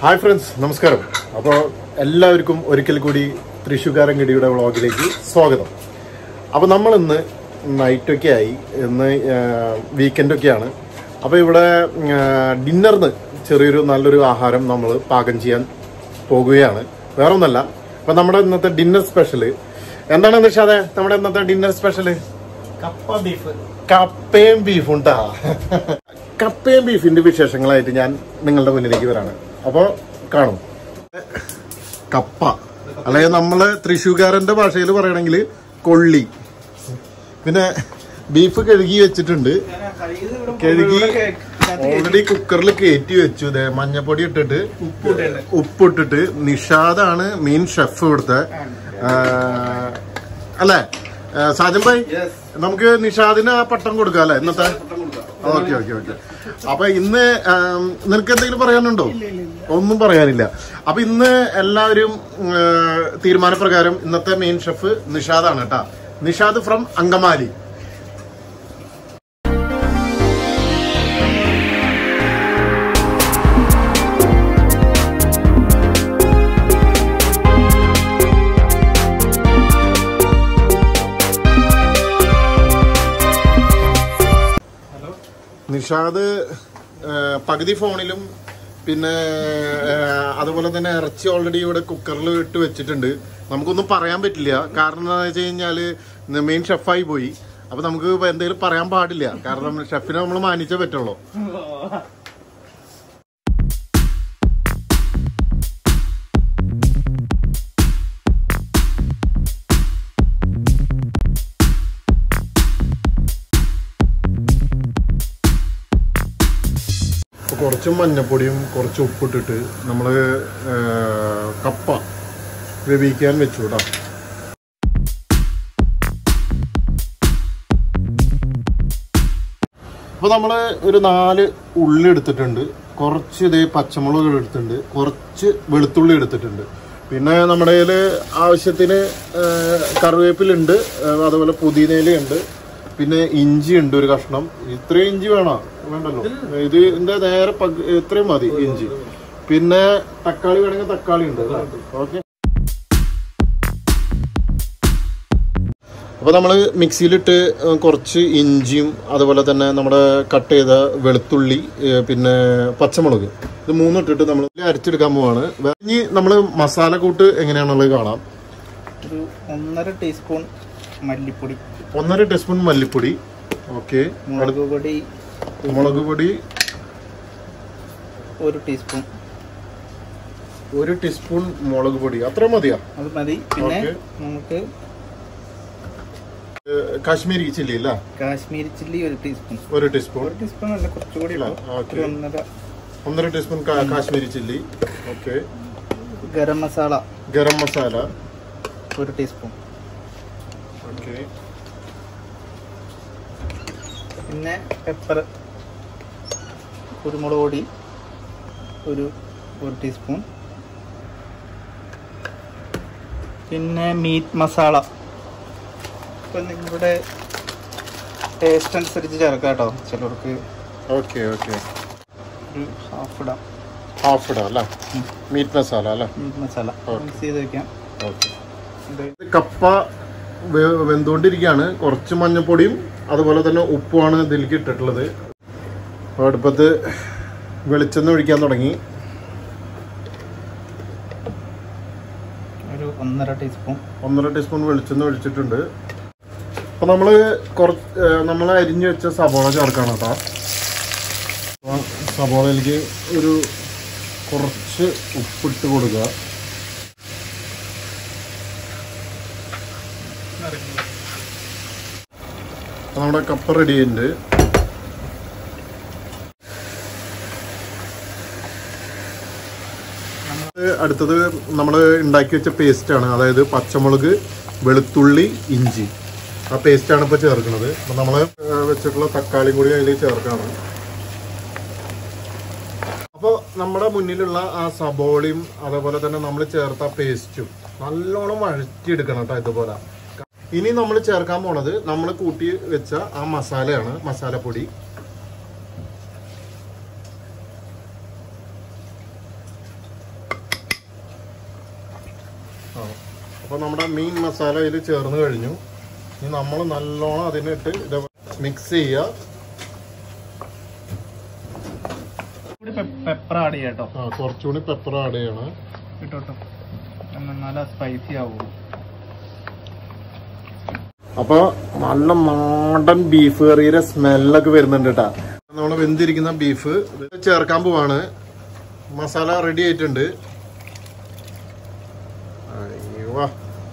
Hi friends നമസ്കാരം അപ്പോൾ എല്ലാവർക്കും ഒരിക്കൽ കൂടി തൃശ്ശൂക്കാരൻ ഗഡിയുടെ വ്ളോഗിലേക്ക് സ്വാഗതം അപ്പോൾ നമ്മൾ ഇന്ന് നൈറ്റൊക്കെ ആയി ഇന്ന് വീക്കെൻഡൊക്കെയാണ് അപ്പോൾ ഇവിടെ ഡിന്നറിന് ചെറിയൊരു നല്ലൊരു ആഹാരം നമ്മൾ പാകം ചെയ്യാൻ പോകുകയാണ് വേറെ ഒന്നല്ല അപ്പോൾ നമ്മുടെ ഇന്നത്തെ ഡിന്നർ സ്പെഷ്യൽ എന്താണ് നിഷാദെ നമ്മുടെ ഇന്നത്തെ ഡിന്നർ സ്പെഷ്യല് കപ്പ ബീഫ് കപ്പയും ബീഫും ട്ടാ കപ്പയും ബീഫിന്റെ വിശേഷങ്ങളായിട്ട് ഞാൻ നിങ്ങളുടെ മുന്നിലേക്ക് വരാണ് അപ്പൊ കാണും കപ്പ അല്ലെങ്കിൽ നമ്മള് തൃശ്ശൂക്കാരന്റെ ഭാഷയിൽ പറയണെങ്കിൽ കൊള്ളി പിന്നെ ബീഫ് കഴുകി വെച്ചിട്ടുണ്ട് കഴുകി ഓൾറെഡി കുക്കറിൽ കയറ്റി വെച്ചു ഇതേ മഞ്ഞപ്പൊടി ഇട്ടിട്ട് ഉപ്പിട്ടിട്ട് നിഷാദാണ് മെയിൻ ഷെഫ് ഇവിടുത്തെ ആ, അല്ലേ ആ, സാജൻ ഭായ് നമുക്ക് നിഷാദിന് ആ പട്ടം കൊടുക്കാം അല്ലേ ഇന്നത്തെ ഓക്കെ ഓക്കെ ഓക്കെ അപ്പൊ ഇന്ന് ആം, നിനക്ക് എന്തെങ്കിലും പറയാനുണ്ടോ ഒന്നും പറയാനില്ല അപ്പൊ ഇന്ന് എല്ലാവരും ഉം, ആ, തീരുമാനപ്രകാരം ഇന്നത്തെ മെയിൻ ഷെഫ് നിഷാദാണ് കേട്ടാ നിഷാദ് ഫ്രം അങ്കമാലി നിഷാദ് ആ, പകുതി ഫോണിലും പിന്നെ ആ, അതുപോലെ തന്നെ ഇറച്ചി ഓൾറെഡി ഇവിടെ കുക്കറിൽ ഇട്ട് വെച്ചിട്ടുണ്ട് നമുക്കൊന്നും പറയാൻ പറ്റില്ല കാരണം എന്താ വെച്ച് കഴിഞ്ഞാല് മെയിൻ ഷെഫായി പോയി അപ്പൊ നമുക്ക് ഇപ്പൊ എന്തെങ്കിലും പറയാൻ പാടില്ല കാരണം ഷെഫിനെ നമ്മൾ മാനിച്ചേ പറ്റുള്ളൂ അപ്പൊ കുറച്ച് മഞ്ഞപ്പൊടിയും കുറച്ച് ഉപ്പിട്ടിട്ട് നമ്മള് ആ, കപ്പ വേവിക്കാൻ വെച്ചു കേട്ടോ അപ്പൊ നമ്മള് ഒരു നാല് ഉള്ളി എടുത്തിട്ടുണ്ട് കുറച്ച് ഇതേ പച്ചമുളക് എടുത്തിട്ടുണ്ട് കുറച്ച് വെളുത്തുള്ളി എടുത്തിട്ടുണ്ട് പിന്നെ നമ്മുടെ കയ്യിൽ ആവശ്യത്തിന് ആ, കറിവേപ്പിലുണ്ട് ആ, അതുപോലെ പുതിനയിലുണ്ട് പിന്നെ ഇഞ്ചി ഉണ്ട് ഒരു കഷ്ണം ഇത്രയും ഇഞ്ചി വേണോ വേണ്ടല്ലോ ഇത് ഇതിന്റെ നേരെ പകു- ഇത്രയും മതി ഇഞ്ചി പിന്നെ തക്കാളി വേണമെങ്കിൽ തക്കാളി ഉണ്ട് ഓക്കെ അപ്പോൾ നമ്മൾ മിക്സിയിലിട്ട് ഏഹ്, കുറച്ച് ഇഞ്ചിയും അതുപോലെ തന്നെ നമ്മുടെ കട്ട് ചെയ്ത വെളുത്തുള്ളി ഏഹ്, പിന്നെ പച്ചമുളക് ഇത് മൂന്നും ഇട്ടിട്ട് നമ്മൾ അരച്ചെടുക്കാൻ പോവാണ് വേ- ഇനി നമ്മൾ മസാല കൂട്ട് എങ്ങനെയാണുള്ളത് കാണാം ഒരു ഒന്നര ടീസ്പൂൺ മല്ലിപ്പൊടി ഒന്നര ടീസ്പൂൺ മല്ലിപ്പൊടി ഓക്കെ മുളക് പൊടി മുളക് പൊടി ഒരു ടീസ്പൂൺ ഒരു ടീസ്പൂൺ മുളക് പൊടി അത്ര മതിയാ അത് മതി പിന്നെ ഓക്കേ. നമുക്ക് ഏഹ്, കാശ്മീരി ചില്ലി അല്ല കാശ്മീരി ചില്ലി ഒരു ടീസ്പൂൺ ഒരു ടീസ്പൂൺ ഒരു ടീസ്പൂൺ അല്ല കുറച്ചുകൂടി ഇല്ല, ഇടാം. ഓക്കേ. ഒരു ഒന്നര ഒന്നര ടീസ്പൂൺ കാ- കാശ്മീരി ചില്ലി ഓക്കെ ഗരം മസാല ഗരം മസാല ഒരു ടീസ്പൂൺ ഓക്കെ പിന്നെ പെപ്പർ കുരുമുളക് പൊടി ഒരു ഒരു ടീസ്പൂൺ പിന്നെ മീറ്റ് മസാല ഇപ്പം നിങ്ങളുടെ ടേസ്റ്റ് അനുസരിച്ച് ചേർക്കാം കേട്ടോ ചിലർക്ക് ഓക്കെ ഓക്കെ ഒരു ഹാഫ് ഇടാം ഹാഫ് ഇടാം അല്ലേ മീറ്റ് മസാല അല്ലേ മീറ്റ് മസാല ഓക്കേ. മിക്സ് ചെയ്ത് വെക്കാം ഓക്കെ ഇത് കപ്പ വെ- വെന്തുകൊണ്ടിരിക്കുകയാണ് കുറച്ച് മഞ്ഞപ്പൊടിയും അതുപോലെ തന്നെ ഉപ്പുമാണ് ഇതിലേക്ക് ഇട്ടിട്ടുള്ളത് അപ്പോൾ അടുപ്പത്ത് വെളിച്ചെണ്ണ ഒഴിക്കാൻ തുടങ്ങി ഒരു ഒന്നര ടീസ്പൂൺ ഒന്നര ടീസ്പൂൺ വെളിച്ചെണ്ണ ഒഴിച്ചിട്ടുണ്ട് അപ്പോൾ നമ്മൾ കുറച്ച് നമ്മൾ അരിഞ്ഞു വെച്ച സബോള ചേർക്കണം കേട്ടോ അപ്പോൾ സബോളയിലേക്ക് ഒരു കുറച്ച് ഉപ്പിട്ട് കൊടുക്കുക അപ്പോൾ നമ്മുടെ കപ്പ റെഡി ആയിട്ടുണ്ട് ഇത് അടുത്തത് നമ്മൾ ഉണ്ടാക്കി വെച്ച പേസ്റ്റ് ആണ് അതായത് പച്ചമുളക് വെളുത്തുള്ളി ഇഞ്ചി ആ പേസ്റ്റ് ആണ് ഇപ്പൊ ചേർക്കുന്നത് അപ്പൊ നമ്മൾ വെച്ചിട്ടുള്ള തക്കാളിയും കൂടി അതിൽ ചേർക്കാണ് അപ്പോൾ നമ്മുടെ മുന്നിലുള്ള ആ സബോളയും അതേപോലെ തന്നെ നമ്മൾ ചേർത്ത പേസ്റ്റും നല്ലോണം വഴറ്റിയെടുക്കണം കേട്ടോ ഇതുപോലെ ഇനി നമ്മൾ ചേർക്കാൻ പോണത് നമ്മൾ കൂട്ടി വെച്ച ആ മസാലയാണ് മസാലപ്പൊടി അപ്പോൾ നമ്മുടെ മീൻ മസാല ഇതിൽ ചേർന്ന് കഴിഞ്ഞു ഇനി നമ്മൾ നല്ലോണം അതിനിട്ട് ഇത് മിക്സ് ചെയ്യുക പെപ്പർ ആഡ് ചെയ്യാം കേട്ടോ ആ കുറച്ചുകൂടി പെപ്പർ ആഡ് ചെയ്യണം ഇട്ടോട്ടോ നല്ല സ്പൈസി ആവുള്ളൂ അപ്പൊ നല്ല നാടൻ ബീഫ് കറിയുടെ സ്മെല്ലൊക്കെ വരുന്നുണ്ട് കേട്ടാ നമ്മൾ വെന്തിരിക്കുന്ന ബീഫ് ഇത് ചേർക്കാൻ പോവാണ് മസാല റെഡി ആയിട്ടുണ്ട് അയ്യോ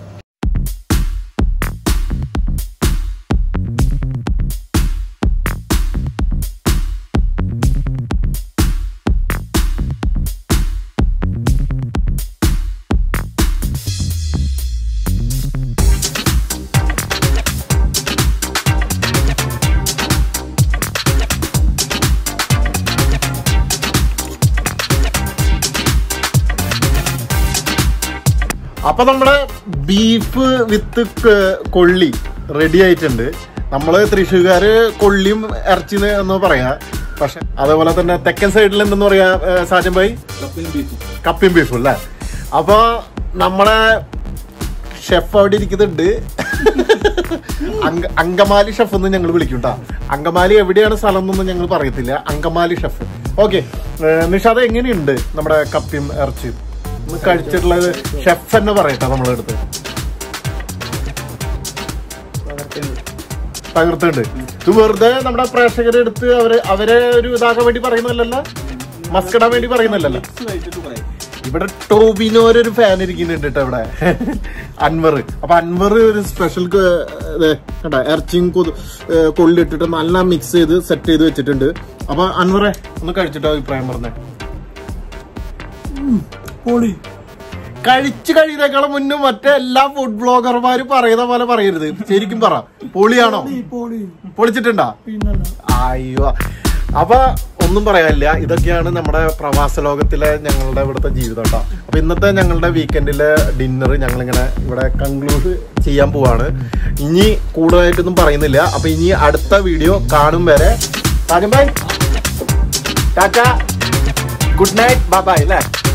അപ്പൊ നമ്മുടെ ബീഫ് വിത്ത് ക- കൊള്ളി റെഡി ആയിട്ടുണ്ട് നമ്മള് തൃശ്ശൂർക്കാര് കൊള്ളിയും ഇറച്ചി എന്ന് പറയാ പക്ഷെ അതേപോലെ തന്നെ തെക്കൻ സൈഡിൽ എന്തെന്ന് പറയാ ഏ, സാജൻ ഭായി കപ്പിയും ബീഫും അല്ലേ അപ്പൊ നമ്മളെ ഷെഫ് അവിടെ ഇരിക്കുന്നുണ്ട് അങ്ക- അങ്കമാലി ഷെഫ് എന്ന് ഞങ്ങൾ വിളിക്കും ട്ടാ. അങ്കമാലി എവിടെയാണ് സ്ഥലം എന്നൊന്നും ഞങ്ങൾ പറയത്തില്ല അങ്കമാലി ഷെഫ് ഓക്കെ നിഷാദ് എങ്ങനെയുണ്ട് നമ്മുടെ കപ്പിയും ഇറച്ചിയും ഒന്ന് കഴിച്ചിട്ടുള്ളത് ഷെഫ് തന്നെ പറയട്ടെ നമ്മളെ അടുത്ത് തകർത്തുണ്ട് ഇത് വെറുതെ നമ്മുടെ പ്രേക്ഷകരെ എടുത്ത് അവര് അവരെ ഒരു ഇതാക്കാൻ വേണ്ടി പറയുന്നതല്ലല്ലോ മസ്കിടാൻ വേണ്ടി പറയുന്നതല്ലല്ലോ ഇവിടെ ടോബിനോര് ഒരു ഫാൻ ഇരിക്കുന്നുണ്ട് കേട്ടോ ഇവിടെ അൻവർ അപ്പൊ അൻവർ ഒരു സ്പെഷ്യൽ കണ്ട ഇറച്ചിയും കൊതു ഏ, കൊള്ളിട്ടിട്ട് നല്ല മിക്സ് ചെയ്ത് സെറ്റ് ചെയ്ത് വെച്ചിട്ടുണ്ട് അപ്പൊ അൻവറെ ഒന്ന് കഴിച്ചിട്ടോ അഭിപ്രായം പറഞ്ഞേ പൊളി കഴിച്ചു കഴിയുന്നേക്കാളും മുന്നേ മറ്റേ എല്ലാ ഫുഡ് ബ്ലോഗർമാരും പറയുന്ന പോലെ പറയരുത് ശരിക്കും പറ പൊളിയാണോ പൊളിച്ചിട്ടുണ്ടാ അയ്യോ അപ്പൊ ഒന്നും പറയാനില്ല ഇതൊക്കെയാണ് നമ്മുടെ പ്രവാസ ലോകത്തിലെ ഞങ്ങളുടെ ഇവിടുത്തെ ജീവിതം കേട്ടോ അപ്പൊ ഇന്നത്തെ ഞങ്ങളുടെ വീക്കെൻഡിലെ ഡിന്നർ ഞങ്ങളിങ്ങനെ ഇവിടെ കൺക്ലൂഡ് ചെയ്യാൻ പോവാണ് ഇനി കൂടുതലായിട്ടൊന്നും പറയുന്നില്ല അപ്പൊ ഇനി അടുത്ത വീഡിയോ കാണും വരെ Rajan bhai tata good night bye bye അല്ലേ